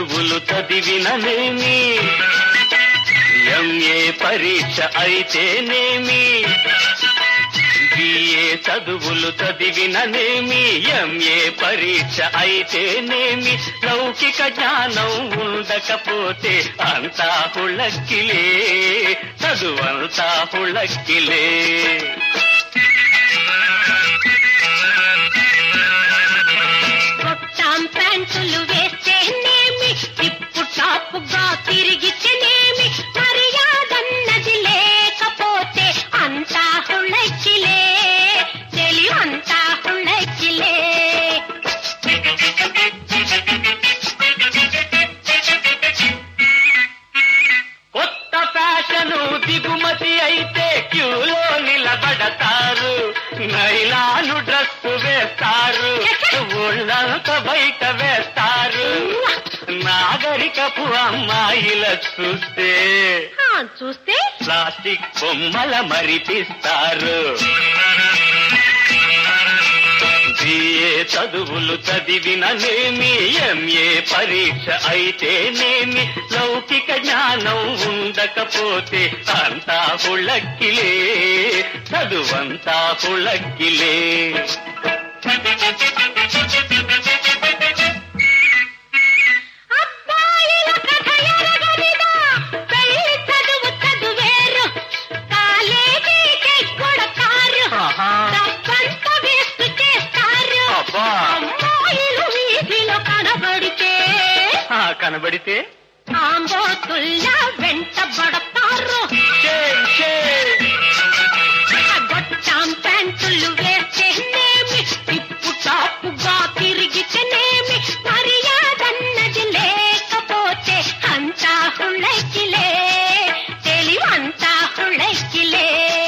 చదువులు చదివిననేమి ఎంఏ పరీక్ష అయితేనేమి బిఏ చదువులు చదివిననేమి ఎంఏ పరీక్ష అయితేనేమి లౌకిక జ్ఞానం ఉండకపోతే అంతా హుళక్కిలే చదువంతా హుళక్కిలే కొట్టాం ప్యాంటులు వేస్తేనేమి టిప్పు టాపుగా తిరిగితేనేమి మర్యాదన్నది లేకపోతే అంతా హుళక్కిలే తెలివంతా హుళక్కిలే కొత్త ఫ్యాషను దిగుమతి అయితే క్యూలో నిలబడతారు నైలాను డ్రెస్ వేస్తారు ఒళ్ళంత బయట వేస్తారు నాగరికపు అమ్మాయిల చూస్తే ఆ, చూస్తే ప్లాస్టిక్ బొమ్మల మరిపిస్తారు బిఏ చదువులు చదివిననేమి ఎంఏ పరీక్ష అయితేనేమి లౌకిక జ్ఞానం ఉండకపోతే అంతా హుళక్కిలే చదువంతా హుళక్కిలే అబ్బాయిల కథ ఎరగనిదా పెళ్లి చదువు చదువేరు కాలేజీకి కొడతారు ఆహా. డబ్బంతా వేస్ట్ చేస్తారు అబ్బా. అమ్మాయిలు వీధిలో కనబడితే ఆ, కనబడితే ఆంబోతుల్లా వెంటబడతారు షేమ్, షేమ్. గొట్టాం ప్యాంటులు వేస్తేనేమి టిప్పు టాపుగా తిరిగితేనేమి మర్యాదన్నది లేకపోతే అంతా హుళకిలే తెలివంతా హుళకిలే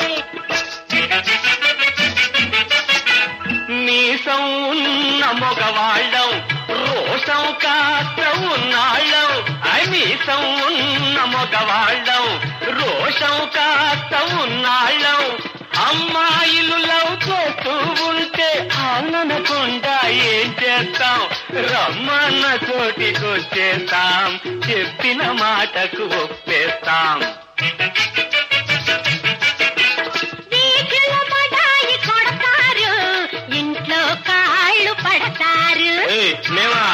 మీసం ఉన్న మగవాళ్ళం రోషం కాస్త ఉన్నాళ్ళం ఐ మీసం ఉన్న మగవాళ్ళం రోషం కాస్త ఉన్నాళ్ళం అమ్మాయిలు లవ్ చేస్తూ ఉంటే ఆననకుండా ఏం చేస్తాం రమ్మన్న చోటికొచ్చేస్తాం చెప్పిన మాటకు ఒప్పేస్తాం వీధిలో మడాయి కొడతారు ఇంట్లో కాళ్ళు పడతారు ఏయ్, మేమా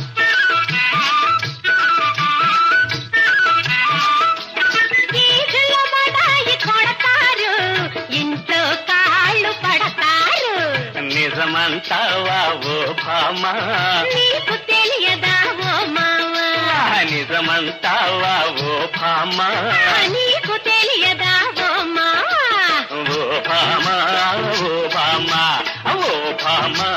వీధిలో మడాయి కొడతారు ఇంట్లో కాళ్ళు పడతారు నిజమంటావా ఓ భామా నీకు తెలియదా ఓ మావా నిజమంటావా ఓ భామా నీకు తెలియదా ఓ మావా ఓ భామా ఓ భామా ఓ భామా